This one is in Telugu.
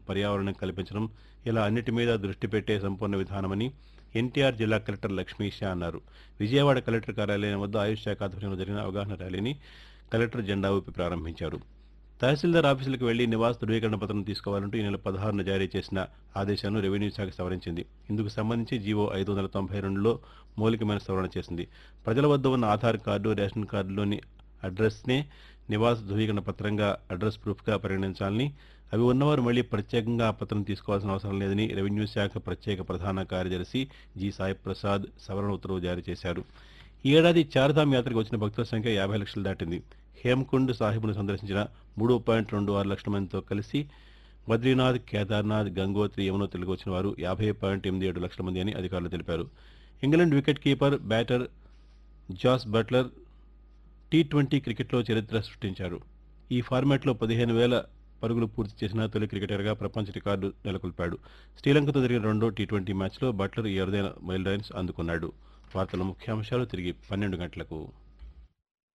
పర్యావరణం కల్పించడం ఇలా అన్నిటి మీద దృష్టి పెట్టే సంపూర్ణ విధానమని ఎన్టీఆర్ జిల్లా కలెక్టర్ లక్ష్మీ షా అన్నారు విజయవాడ కలెక్టర్ కార్యాలయం వద్ద ఆయుష్ శాఖ ఆధ్వర్యంలో జరిగిన అవగాహన ర్యాలీని కలెక్టర్ జెండా ఊపి ప్రారంభించారు తహసీల్దార్ ఆఫీసులకు వెళ్లి నివాస ధృవీకరణ పత్రం తీసుకోవాలంటూ ఈ నెల పదహారున జారీ చేసిన ఆదేశాలను రెవెన్యూ శాఖ సవరించింది ఇందుకు సంబంధించి జీవో ఐదు వందల తొంభై రెండులో మౌలికమైన సవరణ చేసింది ప్రజల వద్ద ఉన్న ఆధార్ కార్డు రేషన్ కార్డులోని అడ్రస్నే నివాస ధృవీకరణ పత్రంగా అడ్రస్ ప్రూఫ్గా పరిగణించాలని అవి ఉన్నవారు మళ్లీ ప్రత్యేకంగా ఆ పత్రం తీసుకోవాల్సిన అవసరం లేదని రెవెన్యూ శాఖ ప్రత్యేక ప్రధాన కార్యదర్శి జి సాయి ప్రసాద్ సవరణ ఉత్తర్వు జారీ చేశారు ఈ ఏడాది చార్ధామ్ యాత్రకు వచ్చిన భక్తుల సంఖ్య యాభై లక్షలు దాటింది హేమ్కుండ్ సాహిబ్ను సందర్శించిన మూడు పాయింట్ రెండు ఆరు లక్షల మందితో కలిసి బద్రీనాథ్ కేదార్నాథ్ గంగోత్రి యమునోత్రికి వచ్చిన వారు యాభై పాయింట్ ఎనిమిది ఏడు లక్షల మంది అని అధికారులు తెలిపారు England wicket keeper batter Jos Buttler T twenty క్రికెట్లో చరిత్ర సృష్టించారు ఈ ఫార్మాట్లో పదిహేను వేల పరుగులు పూర్తి చేసిన తొలి క్రికెటర్గా ప్రపంచ రికార్డు నెలకొల్పాడు శ్రీలంకతో జరిగిన రెండో టీ ట్వంటీ మ్యాచ్లో బట్లర్ ఈ అరుదైన మైల్ రైన్స్ అందుకున్నాడు వార్తల ముఖ్యాంశాలు తిరిగి పన్నెండు గంటలకు